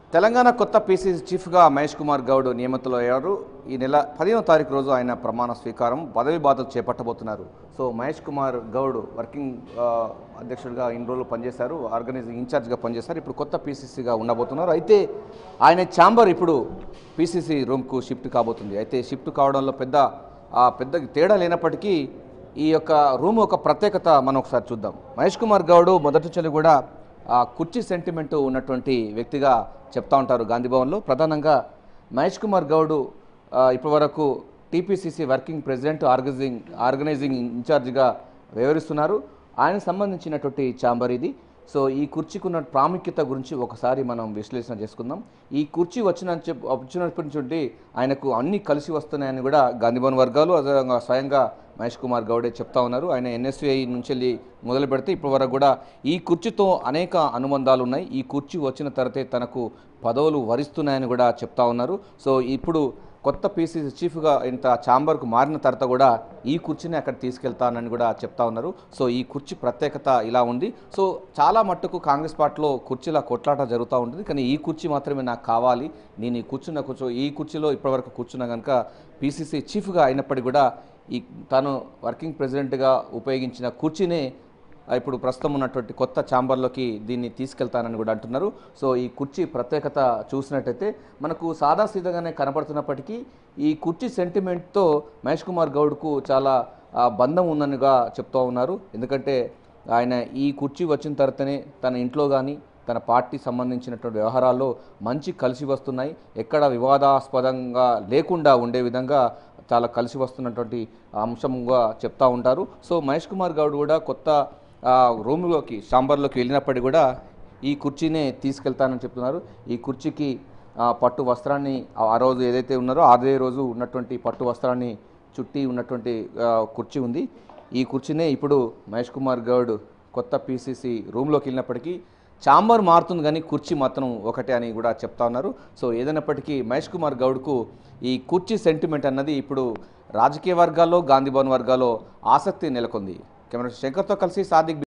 తెలంగాణ కొత్త పీసీసీ చీఫ్గా మహేష్ కుమార్ గౌడ్ నియమితులయ్యారు ఈ నెల పదిహేనో తారీఖు రోజు ఆయన ప్రమాణ స్వీకారం పదవి బాధ్యతలు చేపట్టబోతున్నారు సో మహేష్ కుమార్ గౌడ్ వర్కింగ్ ఆ, అధ్యక్షుడిగా ఇన్ని రోజులు పనిచేశారు ఆర్గనైజింగ్ ఇన్ఛార్జ్గా పనిచేశారు ఇప్పుడు కొత్త పీసీసీగా ఉండబోతున్నారు అయితే ఆయన ఛాంబర్ ఇప్పుడు పీసీసీ రూమ్కు షిఫ్ట్ కాబోతుంది అయితే షిఫ్ట్ కావడంలో పెద్ద ఆ, పెద్ద తేడా లేనప్పటికీ ఈ యొక్క రూమ్ ఒక ప్రత్యేకత మనం ఒకసారి చూద్దాం మహేష్ కుమార్ గౌడ్ మొదటి నుంచి కూడా ఆ కుర్చీ సెంటిమెంట్ ఉన్నటువంటి వ్యక్తిగా చెప్తా ఉంటారు గాంధీ భవన్లో ప్రధానంగా మహేష్ కుమార్ గౌడ్ ఆ, ఇప్పటి వరకు TPCC working president organizing organizing ఇన్ఛార్జిగా వ్యవహరిస్తున్నారు ఆయనకు సంబంధించినటువంటి ఛాంబర్ ఇది సో ఈ కుర్చీకి ఉన్న ప్రాముఖ్యత గురించి ఒకసారి మనం విశ్లేషణ చేసుకుందాం ఈ కుర్చీ వచ్చిన చెప్ వచ్చినప్పటి నుండి ఆయనకు అన్ని కలిసి వస్తున్నాయని కూడా గాంధీభవన్ వర్గాలు అదేవిధంగా స్వయంగా మహేష్ కుమార్ గౌడే చెప్తా ఉన్నారు ఆయన ఎన్ఎస్యుఐ నుంచి వెళ్ళి మొదలు పెడితే ఇప్పటి వరకు కూడా ఈ కుర్చీతో అనేక అనుబంధాలు ఉన్నాయి ఈ కుర్చీ వచ్చిన తర్వాతే తనకు పదవులు వరిస్తున్నాయని కూడా చెప్తా ఉన్నారు సో ఇప్పుడు కొత్త పీసీసీ చీఫ్గా ఇంత ఛాంబర్కు మారిన తర్వాత కూడా ఈ కుర్చీని అక్కడ తీసుకెళ్తానని కూడా చెప్తా ఉన్నారు సో ఈ కుర్చీ ప్రత్యేకత ఇలా ఉంది సో చాలా మట్టుకు కాంగ్రెస్ పార్టీలో కుర్చీల కొట్లాట జరుగుతూ ఉంటుంది కానీ ఈ కుర్చీ మాత్రమే నాకు కావాలి నేను ఈ కూర్చున్న కూర్చో ఈ కుర్చీలో ఇప్పటివరకు కూర్చున్నా కనుక పీసీసీ చీఫ్గా అయినప్పటికీ కూడా ఈ తాను వర్కింగ్ ప్రెసిడెంట్గా ఉపయోగించిన కుర్చీనే ఇప్పుడు ప్రస్తుతం ఉన్నటువంటి కొత్త ఛాంబర్లోకి దీన్ని తీసుకెళ్తానని కూడా అంటున్నారు సో ఈ కుర్చీ ప్రత్యేకత చూసినట్టయితే మనకు సాదాసీదాగానే కనపడుతున్నప్పటికీ ఈ కుర్చీ సెంటిమెంట్తో మహేష్ కుమార్ గౌడ్కు చాలా ఆ, బంధం ఉందనిగా చెప్తూ ఉన్నారు ఎందుకంటే ఆయన ఈ కుర్చీ వచ్చిన తర్వాతనే తన ఇంట్లో కానీ తన పార్టీ సంబంధించినటువంటి వ్యవహారాల్లో మంచి కలిసి వస్తున్నాయి ఎక్కడ వివాదాస్పదంగా లేకుండా ఉండే విధంగా చాలా కలిసి వస్తున్నటువంటి అంశంగా చెప్తా ఉంటారు సో మహేష్ కుమార్ గౌడ్ కూడా కొత్త ఆ, రూమ్లోకి చాంబర్లోకి వెళ్ళినప్పటికీ కూడా ఈ కుర్చీనే తీసుకెళ్తానని చెప్తున్నారు ఈ కుర్చీకి ఆ, పట్టు వస్త్రాన్ని ఆ- ఆ రోజు ఏదైతే ఉన్నారో అదే రోజు ఉన్నటువంటి పట్టు వస్త్రాన్ని చుట్టి ఉన్నటువంటి ఆ, కుర్చీ ఉంది ఈ కుర్చీనే ఇప్పుడు మహేష్ కుమార్ గౌడ్ కొత్త పీసీసీ రూమ్లోకి వెళ్ళినప్పటికీ చాంబర్ మారుతుంది కానీ కుర్చీ మాత్రం ఒకటే అని కూడా చెప్తా ఉన్నారు సో ఏదైనప్పటికీ మహేష్ కుమార్ గౌడ్కు ఈ కుర్చీ సెంటిమెంట్ అన్నది ఇప్పుడు రాజకీయ వర్గాల్లో గాంధీ భవన్ వర్గాల్లో ఆసక్తి నెలకొంది కెమెరా శంకర్తో కలిసి సాదిక్